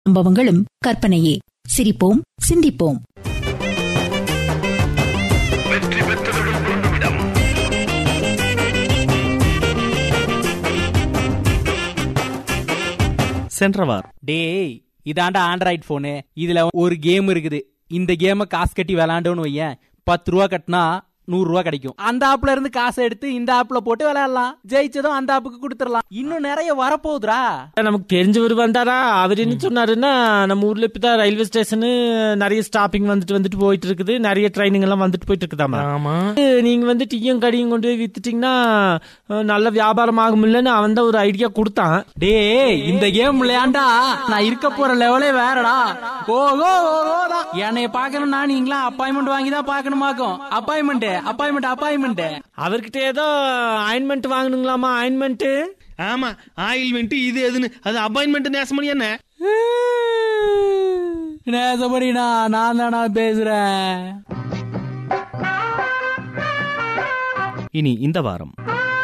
சம்பவங்களும் கற்பனையே சிரிப்போம் சிந்திப்போம் வெற்றி பெற்றவர்கள் விரும்பும் இடம் சென்றவார் டேய் இதாண்டா ஆண்ட்ராய்ட் போனு இதுல ஒரு கேம் இருக்குது இந்த கேமை காசு கட்டி விளாண்டோன்னு வையேன் பத்து ரூபா கட்டினா நூறு ரூபா கிடைக்கும் அந்த ஆப்ல இருந்து காசை எடுத்து இந்த ஆப்ல போட்டு விளையாடலாம் ஜெயிச்சதும் அந்த ஆப்புக்கு கொடுத்துடலாம் இன்னும் நிறைய வரப்போகுதுடா நமக்கு தெரிஞ்சவர் வந்தாரா அவர் என்ன சொன்னாருன்னா நம்ம ஊர்ல இப்பதான் ரயில்வே ஸ்டேஷனு நிறைய ஸ்டாப்பிங் வந்துட்டு வந்துட்டு போயிட்டு இருக்குது நிறைய ட்ரைனிங் எல்லாம் வந்துட்டு போயிட்டு இருக்குதாமா ஆமா நீங்க வந்து டீயும் கடியும் கொண்டு போய் வித்துட்டீங்கன்னா அஹ், நல்ல வியாபாரம் ஆகும் இல்லன்னு அவன் தான் ஒரு ஐடியா கொடுத்தான் டேய் இந்த கேம் விளையாண்டா நான் இருக்க போற லெவலே வேறடா ஓகோ ஓகோதான் என்னைய பாக்கணும்னா நீங்களா அப்பாயின்மெண்ட் வாங்கி தான் பாக்கணுமாக்கும் அப்பாயின்மெண்ட் அப்பாயின்மெண்ட் அப்பாயின்மெண்ட் அவர்கிட்ட ஏதோ அயன்மெண்ட் வாங்கணுங்களாமா அயன்மெண்ட் ஆமா ஆயில்மெண்ட் இது எதுன்னு அது அப்பாயின்மெண்ட் நேசமணி என்ன நேசபடினா நான் தானா பேசுறேன் இனி இந்த வாரம்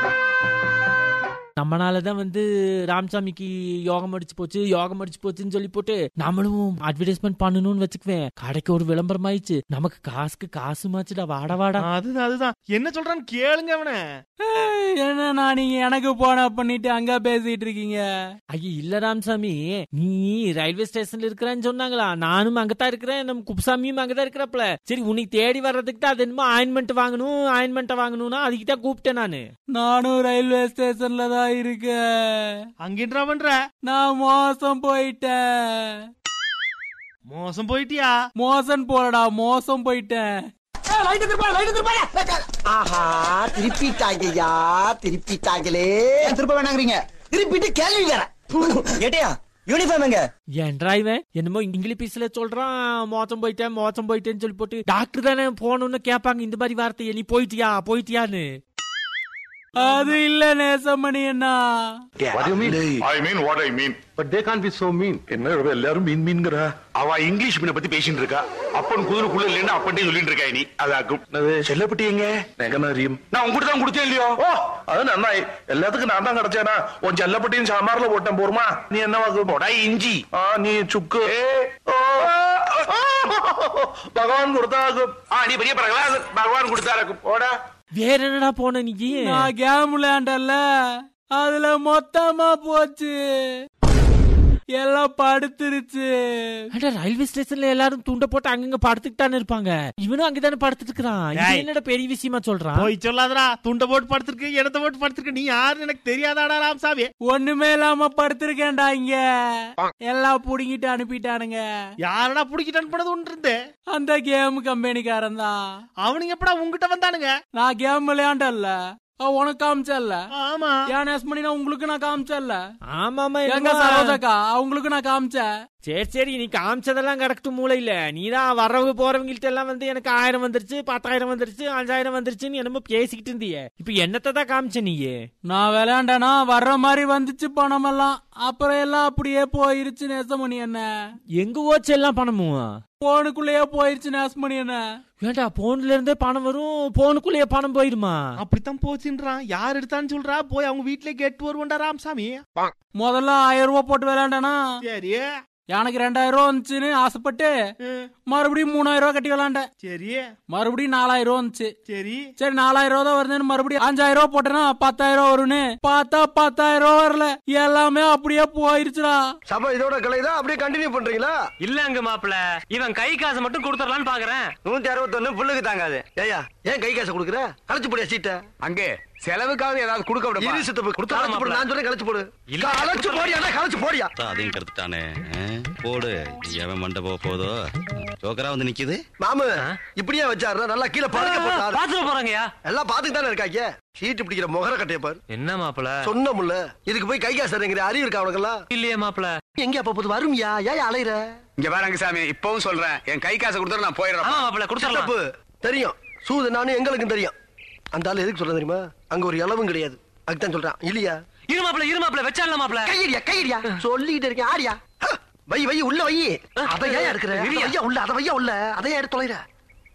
நம்மனாலதான் வந்து ராமசாமிக்கு யோகம் அடிச்சு போச்சு யோகம் அடிச்சு போச்சுன்னு சொல்லி போட்டு நம்மளும் அட்வர்டைஸ்மெண்ட் பண்ணணும்னு வச்சுக்குவேன் கடைக்கு ஒரு விளம்பரம் ஆயிடுச்சு நமக்கு காசுக்கு காசு மாச்சுடா வாட வாடா அதுதான் அதுதான் என்ன சொல்றான்னு கேளுங்க அவன என்னண்ணா நீங்க எனக்கு போன பண்ணிட்டு அங்க பேசிட்டு இருக்கீங்க ஐயா இல்ல ராமசாமி நீ ரயில்வே ஸ்டேஷன்ல இருக்கிறேன்னு சொன்னாங்களா நானும் அங்கதான் இருக்கிறேன் நம்ம குப்புசாமியும் அங்கதான் இருக்கிறப்பல சரி உனக்கு தேடி வர்றதுக்கு தான் அது என்னமோ ஆயின்மெண்ட் வாங்கணும் ஆயின்மெண்ட் வாங்கணும்னா அதுக்கு தான் கூப்பிட்டேன் நானு நானும் ரயில்வே ஸ்டேஷன்ல தான் இருக்கேன் அங்கேன்றா பண்ற நான் மோசம் போயிட்டேன் மோசம் போயிட்டியா மோசம் போலடா மோசம் போயிட்டேன் ஆஹா திருப்பிட்டாங்கய்யா திருப்பிட்டாங்களே திருப்ப வேணாங்கிறீங்க திருப்பிட்டு கேள்வி வேற ஏட்டையா யூனிஃபார்ம் எங்க ஏன்டா இவன் என்னமோ இங்கிலீஷ்ல சொல்றான் மோசம் போயிட்டேன் மோசம் போயிட்டேன்னு சொல்லி போட்டு டாக்டர் தானே போகணும்னு கேட்பாங்க இந்த மாதிரி வார்த்தையை நீ போயிட்டியா போயிட்டியான்னு அது இல்ல நேசமணி அண்ணா I mean what I mean But they can't be so mean. என்ன இவ எல்லாரும் மீன் மீன்கிறா அவ இங்கிலீஷ் மீனை பத்தி பேசிட்டு இருக்கா அப்பன் குதிரைக்குள்ள இல்லைன்னா அப்பன்ட்டே சொல்லிட்டு இருக்கா நீ அதாக்கும் செல்லப்பட்டி எங்க എങ്ങനെ അറിയും நான் உங்ககிட்ட தான் കൊടുത്തേ இல்லையோ ഓ അത് നന്നായി എല്ലാத்துക്കും ഞാൻ தான் கிடைச்சேனா உன் செல்லப்பட்டியும் சாம்பார்ல போட்டேன் போருமா நீ என்ன வாக்கு போடா இஞ்சி ആ നീ ചുക്ക് ഓ, ഭഗവാൻ കൊടുത്താക്കും ஆ நீ பெரிய பிரகலாத் பகவான் கொடுத்தாருக்கும் போடா வேற என்னடா போன நீ நான் கேம் விளையாண்டல அதுல மொத்தமா போச்சு எல்லாம் படுத்துருச்சு அட ரயில்வே ஸ்டேஷன்ல எல்லாரும் துண்ட போட்டு அங்கங்க படுத்துட்டு தானே இருப்பாங்க இவனும் அங்கதானே படுத்துட்டு இருக்கிறான் இது டேய். என்னடா பெரிய விஷயமா சொல்றான் போய் சொல்லாதடா துண்டை போட்டு படுத்திருக்கு இடத்த போட்டு படுத்திருக்கு நீ யாருன்னு எனக்கு தெரியாதாடா ராமசாமி ஒண்ணுமே இல்லாம படுத்திருக்கேன்டா இங்க எல்லாம் புடுங்கிட்டு அனுப்பிட்டானுங்க யாரடா புடிக்கிட்டு அனுப்பினது ஒன்று இருந்து அந்த கேம் கம்பெனிக்காரன் தான் அவனுங்க எப்படா உங்ககிட்ட வந்தானுங்க நான் கேம் விளையாண்டல்ல அவன் உனக்கு காமிச்சல்ல ஆமா ஏன் நேஸ்மணி உங்களுக்கு நான் காமிச்சல்ல ஆமாமா எங்க என்னமோ- சரோஜாக்கா அவங்களுக்கு நான் காமிச்சேன் சரி சரி நீ காமிச்சதெல்லாம் கரெக்ட் மூளையில நீ தான் வரவங்க போறவங்கள்ட்ட எல்லாம் வந்து எனக்கு ஆயிரம் வந்துருச்சு பத்தாயிரம் வந்துருச்சு அஞ்சாயிரம் வந்துருச்சுன்னு என்னமோ பேசிக்கிட்டு இருந்தியே இப்ப என்னத்தை தான் காமிச்ச நீயே நான் விளையாண்டனா வர்ற மாதிரி வந்துச்சு பணம் எல்லாம் அப்புறம் எல்லாம் அப்படியே போயிருச்சு நேசமணி என்ன எங்க ஓச்சு எல்லாம் பணமும் போனுக்குள்ளேயே போயிருச்சு நேசமணி என்ன ஏண்டா போன்ல இருந்தே பணம் வரும் போனுக்குள்ளேயே பணம் போயிருமா அப்படித்தான் போச்சுன்றான் யார் எடுத்தான்னு சொல்றா போய் அவங்க வீட்லயே கேட்டு வருவோம்டா ராமசாமி முதல்ல ஆயிரம் ரூபாய் போட்டு விளையாண்டனா சரி எனக்கு ரெண்டாயிரம் ரூபா வந்துச்சுன்னு ஆசைப்பட்டு ம், மறுபடியும் மூணாயிரம் ரூபாய் கட்டி விளையாண்டேன் சரி மறுபடியும் நாலாயிரம் ரூபா வந்துச்சு சரி சரி நாலாயிரம் ரூபா தான் வருதுன்னு மறுபடியும் அஞ்சாயிரம் ரூபா போட்டேன்னா பத்தாயிரம் ரூபா வரும்னு பார்த்தா பத்தாயிரம் ரூபா வரல எல்லாமே அப்படியே போயிருச்சுடா சபை இதோட கலைதா அப்படியே கண்டினியூ பண்றீங்களா இல்லங்க மாப்பிள இவன் கை காசு மட்டும் கொடுத்துடலான்னு பாக்குறேன் நூத்தி அறுபத்தொன்னு புல்லுக்கு தாங்காது ஏயா ஏன் கை காசு கொடுக்குற களைச்சு போடியா சீட்டை அங்கே செலவுக்காக ஏதாவது கொடுக்க விட இரு சித்தப்பு கொடுத்தாலும் களைச்சு போடு மாப்பிள. நான் சொல்றேன் களைச்சு போடு இல்ல. களைச்சு போடியா களைச்சு போடியா அதையும் கருத்துட்டானே ஆ? போடு எவன் மண்டை போக போதோ ஜோக்கரா வந்து நிக்குது மாமு இப்படியே வச்சாரு நல்லா கீழே பறக்க போட்டாரு பாத்துட்டு போறாங்கயா எல்லாம் பாத்துட்டு தானே இருக்காங்க சீட்டு பிடிக்கிற முகர கட்டைய பாரு என்ன மாப்பிள சொன்னமுல்ல இதுக்கு போய் கை காசு இறங்குற அறிவு இருக்கா அவனுக்கெல்லாம் இல்லையே மாப்பிள எங்க அப்ப போது வரும்யா ஏன் அலையிற இங்க பாருங்க சாமி இப்பவும் சொல்றேன் என் கை காசை கொடுத்தா நான் போயிடுறேன் ஆமா மாப்பிள கொடுத்துடலாம் சித்தப்பு தெரியும் சூது நானும் எங்களுக்கும் தெரியும் அந்த ஆளு எதுக்கு சொல்றேன் தெரியுமா அங்க ஒரு இளவும் கிடையாது அதுதான் சொல்றான் இல்லையா இரு மாப்பிள இரு மாப்பிள வச்சால மாப்பிள கையடியா கையடியா சொல்லிட்டு இருக்கேன் ஆடியா ஹ, வை வை உள்ள வை அதை ஏன் எடுக்கிற அதை வையா உள்ள அதை வையா உள்ள அதை ஏன் எடுத்து தொலைற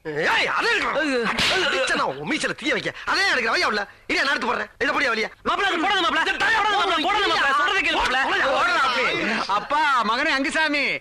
ஏய் அதே எடுக்கணும் மீச்சல தீய வைக்க அதே எடுக்கிற வையா உள்ள இல்லையா நான் எடுத்து போடுறேன் இதை படியா வழியா மாப்பிள அது போடாத மாப்பிள போடாத மாப்பிள போடாத மாப்பிள சொல்றதை கேளு மாப்பிள அப்பா மகனே அங்குசாமி